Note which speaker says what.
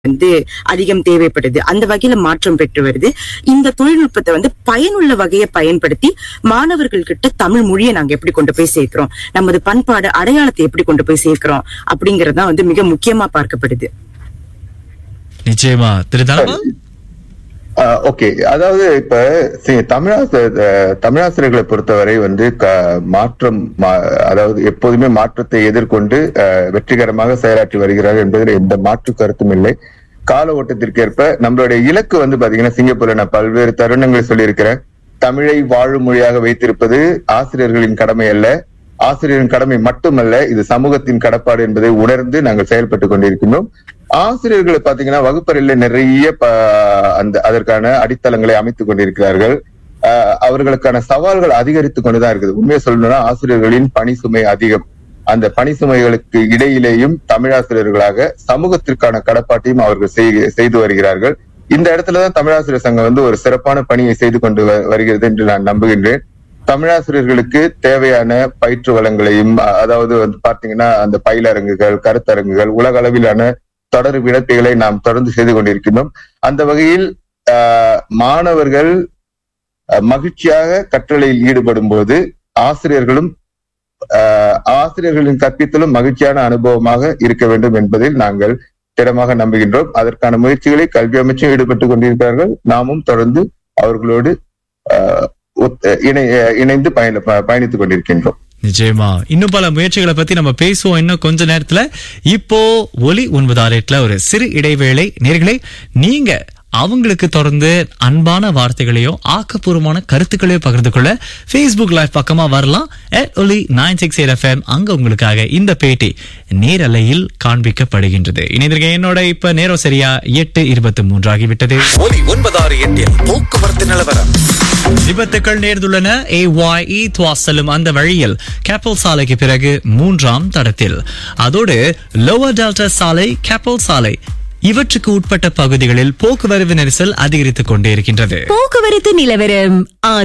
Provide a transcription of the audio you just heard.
Speaker 1: வந்து அதிகம் தேவைப்படுது அந்த வகையில மாற்றம் பெற்று வருது இந்த தொழில்நுட்பத்தை வந்து பயனுள்ள வகையை பயன்படுத்தி மாணவர்கள் கிட்ட தமிழ் மொழியை நாங்க எப்படி கொண்டு போய் சேர்க்கிறோம் நமது பண்பாடு அடையாளத்தை எப்படி கொண்டு போய் சேர்க்கிறோம் அப்படிங்கறதுதான் வந்து மிக முக்கியமா பார்க்கப்படுது
Speaker 2: நிச்சயமா திரு தனபால்
Speaker 3: ஓகே அதாவது இப்ப சி- தமிழாச அஹ், தமிழாசிரியர்களை பொறுத்தவரை வந்து க- மாற்றம் மா- அதாவது எப்போதுமே மாற்றத்தை எதிர்கொண்டு அஹ், வெற்றிகரமாக செயலாற்றி வருகிறார்கள் என்பதில் எந்த மாற்று கருத்தும் இல்லை கால ஓட்டத்திற்கேற்ப நம்மளுடைய இலக்கு வந்து பாத்தீங்கன்னா சிங்கப்பூர்ல நான் பல்வேறு தருணங்களை சொல்லியிருக்கிறேன் தமிழை வாழும் மொழியாக வைத்திருப்பது ஆசிரியர்களின் கடமை அல்ல ஆசிரியரின் கடமை மட்டுமல்ல இது சமூகத்தின் கடப்பாடு என்பதை உணர்ந்து நாங்கள் செயல்பட்டு கொண்டிருக்கின்றோம் ஆசிரியர்களை பாத்தீங்கன்னா வகுப்பறையில நிறைய ப- அந்த அதற்கான அடித்தளங்களை அமைத்துக் கொண்டிருக்கிறார்கள் ஆஹ் அவர்களுக்கான சவால்கள் அதிகரித்துக் கொண்டுதான் இருக்குது உண்மையை சொல்லணும்னா ஆசிரியர்களின் பணி சுமை அதிகம் அந்த பணி சுமைகளுக்கு இடையிலேயும் தமிழாசிரியர்களாக சமூகத்திற்கான கடப்பாட்டையும் அவர்கள் செய்- செய்து வருகிறார்கள் இந்த இடத்துலதான் தமிழாசிரியர் சங்கம் வந்து ஒரு சிறப்பான பணியை செய்து கொண்டு வ- வருகிறது என்று நான் நம்புகின்றேன் தமிழாசிரியர்களுக்கு தேவையான பயிற்று வளங்களையும் அ- அதாவது வந்து பார்த்தீங்கன்னா அந்த பயிலரங்குகள் கருத்தரங்குகள் உலக அளவிலான தொடர் விடத்தைகளை நாம் தொடர்ந்து செய்து கொண்டிருக்கின்றோம் அந்த வகையில் ஆஹ், மாணவர்கள் அஹ், மகிழ்ச்சியாக கற்றலில் ஈடுபடும் போது ஆசிரியர்களும் ஆஹ், ஆசிரியர்களின் கற்பித்தலும் மகிழ்ச்சியான அனுபவமாக இருக்க வேண்டும் என்பதில் நாங்கள் திடமாக நம்புகின்றோம் அதற்கான முயற்சிகளை கல்வி அமைச்சும் ஈடுபட்டுக் கொண்டிருக்கிறார்கள் நாமும் தொடர்ந்து அவர்களோடு ஆஹ், ஒத்- இணை இணைந்து பயண ப- பயணித்துக் கொண்டிருக்கின்றோம்
Speaker 2: நிச்சயமா இன்னும் பல முயற்சிகளை பத்தி நம்ம பேசுவோம் இன்னும் கொஞ்ச நேரத்துல இப்போ ஒலி ஒன்பதாறு எட்டுல ஒரு சிறு இடைவேளை நேர்களே நீங்க அவங்களுக்கு தொடர்ந்து அன்பான வார்த்தைகளையும் ஆக்கப்பூர்வமான கருத்துக்களையும் பகிர்ந்து கொள்ள Facebook லைவ் பக்கமா வரலாம் at ஒலி நைன் சிக்ஸ் எயிட் எஃப்எம் அங்க உங்களுக்காக இந்த பேட்டி நேரலையில் காண்பிக்கப்படுகின்றது இணைந்திருக்க என்னோட இப்ப நேரம் சரியா எட்டு இருபத்தி மூன்று ஆகிவிட்டது
Speaker 4: ஒலி ஒன்பதாறு எட்டில் போக்குவரத்து நிலவரம்
Speaker 2: விபத்துக்கள் நேர்ந்துள்ளன ஏஒய்இ துவா செல்லும் அந்த வழியில் கேப்பல் சாலைக்கு பிறகு மூன்றாம் தடத்தில் அதோடு லோவர் டெல்டா சாலை கேப்பல் சாலை இவற்றுக்கு உட்பட்ட பகுதிகளில் போக்குவரத்து நெரிசல் அதிகரித்துக் கொண்டே இருக்கின்றது
Speaker 5: போக்குவரத்து நிலவரம்